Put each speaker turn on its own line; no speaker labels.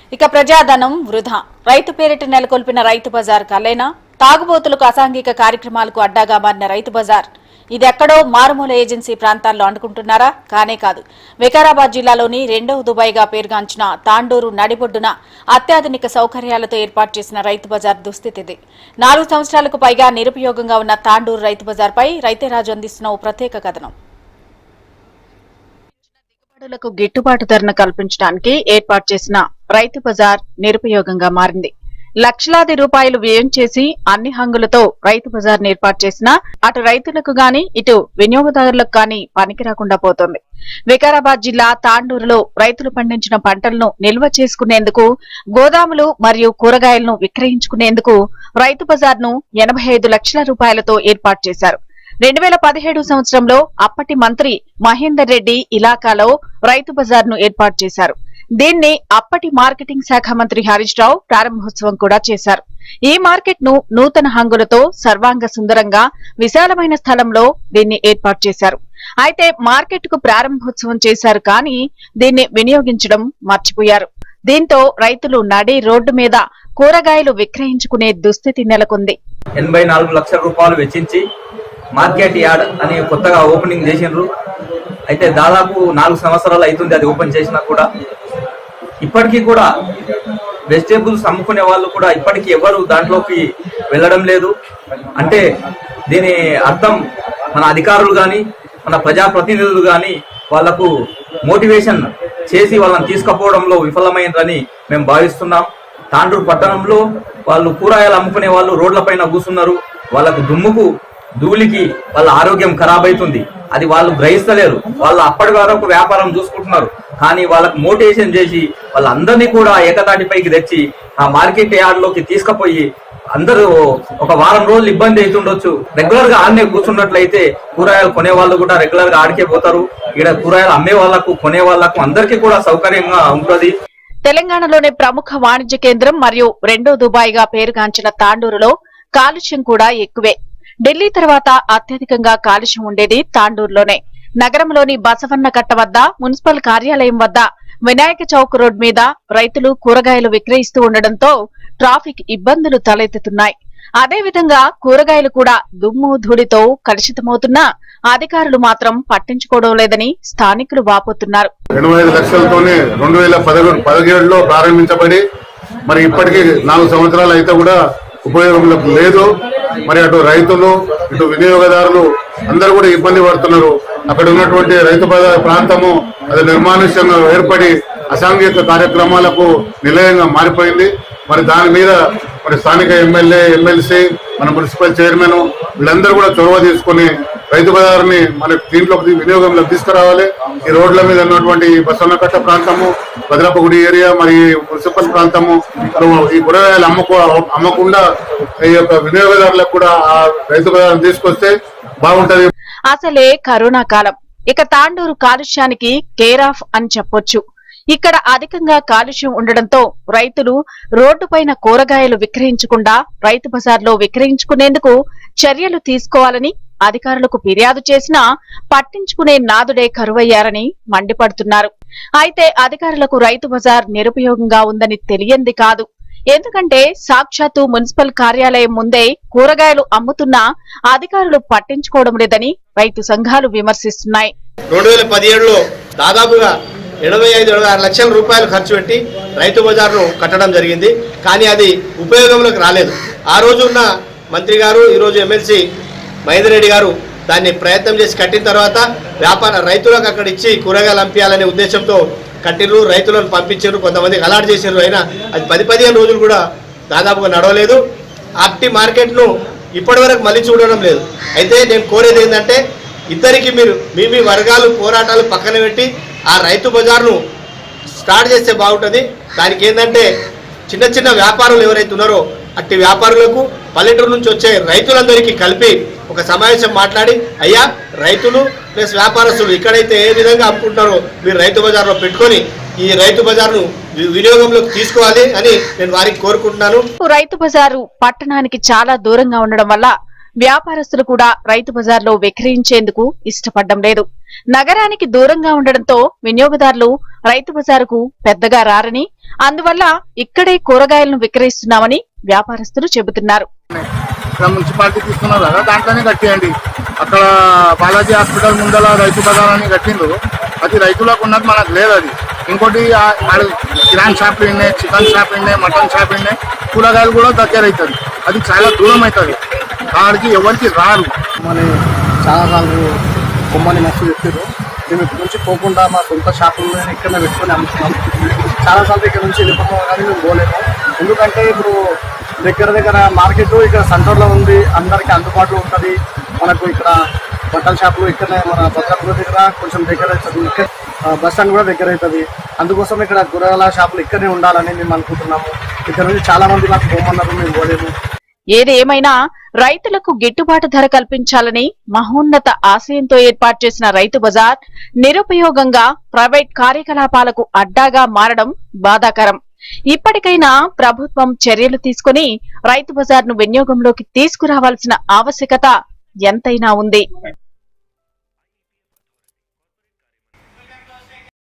ఇక ప్రజాధనం వృధా రైతు పేరిట నెలకొల్పిన రైతు బజార్ కలేనా తాగుబోతులకు అసాంఘిక కార్యక్రమాలకు అడ్డాగా మారిన రైతు బజార్ ఇదెక్కడో మారుమూల ఏజెన్సీ ప్రాంతాల్లో అనుకుంటున్నారా కానే కాదు వికారాబాద్ జిల్లాలోని రెండవ దుబాయ్గా పేరుగాంచిన తాండూరు నడిబొడ్డున అత్యాధునిక సౌకర్యాలతో ఏర్పాటు చేసిన రైతు బజార్ దుస్థితిది నాలుగు సంవత్సరాలకు పైగా నిరుపయోగంగా ఉన్న తాండూరు రైతు బజార్పై రైతేరాజు అందిస్తున్న ఓ ప్రత్యేక కథనం దిగుబడులకు గిట్టుబాటు ధరను కల్పించడానికి ఏర్పాటు చేసిన రైతు బజార్ నిరుపయోగంగా మారింది లక్షలాది రూపాయలు వ్యయం చేసి అన్ని హంగులతో రైతు బజార్ ఏర్పాటు చేసినా అటు రైతులకు గాని ఇటు వినియోగదారులకు గాని పనికి రాకుండా పోతోంది వికారాబాద్ జిల్లా తాండూరులో రైతులు పండించిన పంటలను నిల్వ చేసుకునేందుకు గోదాములు మరియు కూరగాయలను విక్రయించుకునేందుకు రైతు బజార్ను ఎనభై ఐదు లక్షల రూపాయలతో ఏర్పాటు చేశారు రెండు వేల పదిహేడు సంవత్సరంలో అప్పటి మంత్రి మహేందర్ రెడ్డి ఇలాకాలో రైతు బజార్ను ఏర్పాటు చేశారు దీన్ని అప్పటి మార్కెటింగ్ శాఖ మంత్రి హరీష్ రావు ప్రారంభోత్సవం కూడా చేశారు ఈ మార్కెట్ ను నూతన హంగులతో సర్వాంగ సుందరంగా విశాలమైన స్థలంలో దీన్ని ఏర్పాటు చేశారు అయితే మార్కెట్ కు ప్రారంభోత్సవం చేశారు కానీ దీన్ని వినియోగించడం మర్చిపోయారు దీంతో రైతులు నడి రోడ్డు మీద కూరగాయలు విక్రయించుకునే దుస్థితి నెలకొంది
ఎనభై నాలుగు లక్షల రూపాయలు వెచ్చించి మార్కెట్ యార్డ్ అని కొత్తగా ఓపెనింగ్ చేసిండ్రు అయితే దాదాపు నాలుగు సంవత్సరాలు అవుతుంది అది ఓపెన్ చేసినా కూడా ఇప్పటికీ కూడా వెజిటేబుల్స్ అమ్ముకునే వాళ్ళు కూడా ఇప్పటికీ ఎవరు దాంట్లోకి వెళ్ళడం లేదు అంటే దీని అర్థం మన అధికారులు కానీ మన ప్రజాప్రతినిధులు కానీ వాళ్లకు మోటివేషన్ చేసి వాళ్ళని తీసుకుపోవడంలో విఫలమైందని మేము భావిస్తున్నాం తాండూరు పట్టణంలో వాళ్ళు కూరగాయలు అమ్ముకునే వాళ్ళు రోడ్లపైన కూర్చున్నారు వాళ్ళకు దుమ్ముకు ధూళికి వాళ్ళ ఆరోగ్యం ఖరాబ్ అవుతుంది అది వాళ్ళు గ్రహిస్తలేరు వాళ్ళు అప్పటి వరకు వ్యాపారం చూసుకుంటున్నారు కానీ వాళ్ళకు మోటివేషన్ చేసి వాళ్ళందరినీ కూడా ఏకతాటిపైకి తెచ్చి ఆ మార్కెట్ యార్డ్ లోకి తీసుకుపోయి అందరూ ఒక వారం రోజులు ఇబ్బంది అవుతుండొచ్చు రెగ్యులర్ గా ఆడనే కూర్చున్నట్లయితే కూరగాయలు కొనే వాళ్ళు కూడా రెగ్యులర్ గా ఆడికే పోతారు ఇక్కడ కూరగాయలు అమ్మే వాళ్ళకు కొనే వాళ్ళకు అందరికీ కూడా సౌకర్యంగా ఉంటుంది
తెలంగాణలోని ప్రముఖ వాణిజ్య కేంద్రం మరియు రెండో దుబాయ్ గా పేరుగాంచిన తాండూరులో కాలుష్యం కూడా ఎక్కువే ఢిల్లీ తర్వాత అత్యధికంగా కాలుష్యం ఉండేది తాండూరులోనే నగరంలోని బసవన్న కట్ట వద్ద మున్సిపల్ కార్యాలయం వద్ద వినాయక చౌక్ రోడ్ మీద రైతులు కూరగాయలు విక్రయిస్తూ ఉండడంతో ట్రాఫిక్ ఇబ్బందులు తలెత్తుతున్నాయి అదేవిధంగా కూరగాయలు కూడా దుమ్ము ధూళితో కలుషితమవుతున్నా అధికారులు మాత్రం పట్టించుకోవడం లేదని స్థానికులు వాపోతున్నారు
ఎనభై ఐదు లక్షలతోనే రెండు వేల పదకొండు పదిహేడులో ప్రారంభించబడి మరి ఇప్పటికీ నాలుగు సంవత్సరాలు అయితే కూడా ఉపయోగంలో లేదు మరి అటు రైతులు ఇటు వినియోగదారులు అందరూ కూడా ఇబ్బంది పడుతున్నారు అక్కడ ఉన్నటువంటి రైతు బజార్ ప్రాంతము అది నిర్మానుష్యంగా ఏర్పడి అసాంఘిక కార్యక్రమాలకు నిలయంగా మారిపోయింది మరి దాని మీద మరి స్థానిక ఎమ్మెల్యే ఎమ్మెల్సీ మన మున్సిపల్ చైర్మన్ వీళ్ళందరూ కూడా చొరవ తీసుకుని రైతు బజార్ని మన దీంట్లోకి వినియోగంలోకి తీసుకురావాలి ఈ రోడ్ల మీద ఉన్నటువంటి బసవనకట్ట ప్రాంతము భద్రపగుడి ఏరియా మరి మున్సిపల్ ప్రాంతము ఈ కూరగాయలు అమ్మకు అమ్మకుండా ఈ యొక్క వినియోగదారులకు కూడా ఆ రైతు బజార్ తీసుకొస్తే బాగుంటది
అసలే కరోనా కాలం ఇక తాండూరు కాలుష్యానికి కేర్ ఆఫ్ అని చెప్పొచ్చు ఇక్కడ అధికంగా కాలుష్యం ఉండడంతో రైతులు రోడ్డుపైన కూరగాయలు విక్రయించకుండా రైతు బజార్లో విక్రయించుకునేందుకు చర్యలు తీసుకోవాలని అధికారులకు ఫిర్యాదు చేసినా పట్టించుకునే నాదుడే కరువయ్యారని మండిపడుతున్నారు అయితే అధికారులకు రైతు బజార్ నిరుపయోగంగా ఉందని తెలియంది కాదు ఎందుకంటే సాక్షాత్తు మున్సిపల్ కార్యాలయం ముందే కూరగాయలు అమ్ముతున్నా అధికారులు పట్టించుకోవడం లేదని రైతు సంఘాలు విమర్శిస్తున్నాయి
రెండు వేల పదిహేడులో దాదాపుగా ఎనభై ఐదు ఎనభై ఆరు లక్షల రూపాయలు ఖర్చు పెట్టి రైతు బజార్ను కట్టడం జరిగింది కానీ అది ఉపయోగంలోకి రాలేదు ఆ రోజు ఉన్న మంత్రి గారు ఈరోజు ఎమ్మెల్సీ మహేందర్ రెడ్డి గారు దాన్ని ప్రయత్నం చేసి కట్టిన తర్వాత వ్యాపార రైతులకు అక్కడ ఇచ్చి కూరగాయలు అంపించాలనే ఉద్దేశంతో కట్టిర్రు రైతులను పంపించారు కొంతమందికి అలాట్ చేసారు అయినా అది పది పదిహేను రోజులు కూడా దాదాపుగా నడవలేదు అట్టి మార్కెట్ను ఇప్పటి వరకు మళ్ళీ చూడడం లేదు అయితే నేను కోరేది ఏంటంటే ఇద్దరికి మీరు మీ మీ వర్గాలు పోరాటాలు పక్కన పెట్టి ఆ రైతు బజార్ను స్టార్ట్ చేస్తే బాగుంటుంది దానికి ఏంటంటే చిన్న చిన్న వ్యాపారులు ఎవరైతే ఉన్నారో అట్టి వ్యాపారులకు పల్లెటూరు నుంచి వచ్చే రైతులందరికీ కలిపి ఒక సమావేశం మాట్లాడి అయ్యా రైతులు ప్లస్ వ్యాపారస్తులు ఇక్కడైతే ఏ విధంగా అమ్ముకుంటారో మీరు రైతు బజార్లో పెట్టుకొని ఈ రైతు బజార్ను వి- వినియోగంలోకి తీసుకోవాలి అని నేను వారికి కోరుకుంటున్నాను
రైతు బజారు పట్టణానికి చాలా దూరంగా ఉండడం వల్ల వ్యాపారస్తులు కూడా రైతు బజార్లో విక్రయించేందుకు ఇష్టపడడం లేదు నగరానికి దూరంగా ఉండడంతో వినియోగదారులు రైతు బజారుకు పెద్దగా రారని అందువల్ల ఇక్కడే కూరగాయలను విక్రయిస్తున్నామని వ్యాపారస్తులు చెబుతున్నారు
ఇక్కడ మున్సిపాలిటీ తీసుకున్నారు కదా దాంట్లోనే కట్టేయండి అక్కడ బాలాజీ హాస్పిటల్ ముందర రైతు బజార్ అని కట్టిండ్రు అది రైతులకు ఉన్నది మనకు లేదు అది ఇంకోటి ఆ- ఆడ కిరాణ్ షాపులు ఉన్నాయి చికెన్ షాప్ ఉన్నాయి మటన్ షాప్ ఉన్నాయి కూరగాయలు కూడా దగ్గర అవుతుంది అది చాలా దూరం అవుతుంది ఆడికి ఎవరికి రారు
మన చాలాసార్లు కొమ్మని మస్తు చెప్పారు మేము ఇక్కడ నుంచి పోకుండా మా సొంత షాపుల్లో ఇక్కడనే పెట్టుకొని అమ్ముతున్నాం చాలాసార్లు ఇక్కడ నుంచి వెళ్ళిపోతాం కానీ మేము పోలేము ఎందుకంటే ఇప్పుడు దగ్గర దగ్గర మార్కెట్ ఇక్కడ సెంటర్లో ఉంది అందరికీ అందుబాటులో ఉంటుంది మనకు ఇక్కడ బట్టల షాపులు ఇక్కడనే మన భద్రాపుర దగ్గర కొంచెం దగ్గర అవుతుంది ఇక్కడ ఆ, బస్ స్టాండ్ కూడా దగ్గర అవుతుంది అందుకోసం ఇక్కడ కూరగాయల షాపులు ఇక్కడనే ఉండాలని మేము అనుకుంటున్నాము ఇక్కడ నుంచి చాలా మంది మాకు పోమన్నారు మేము పోలేము
ఏది ఏమైనా రైతులకు గిట్టుబాటు ధర కల్పించాలని మహోన్నత ఆశయంతో ఏర్పాటు చేసిన రైతు బజార్ నిరుపయోగంగా ప్రైవేట్ కార్యకలాపాలకు అడ్డాగా మారడం బాధాకరం ఇప్పటికైనా ప్రభుత్వం చర్యలు తీసుకుని రైతు బజార్ను వినియోగంలోకి తీసుకురావాల్సిన ఆవశ్యకత ఎంతైనా ఉంది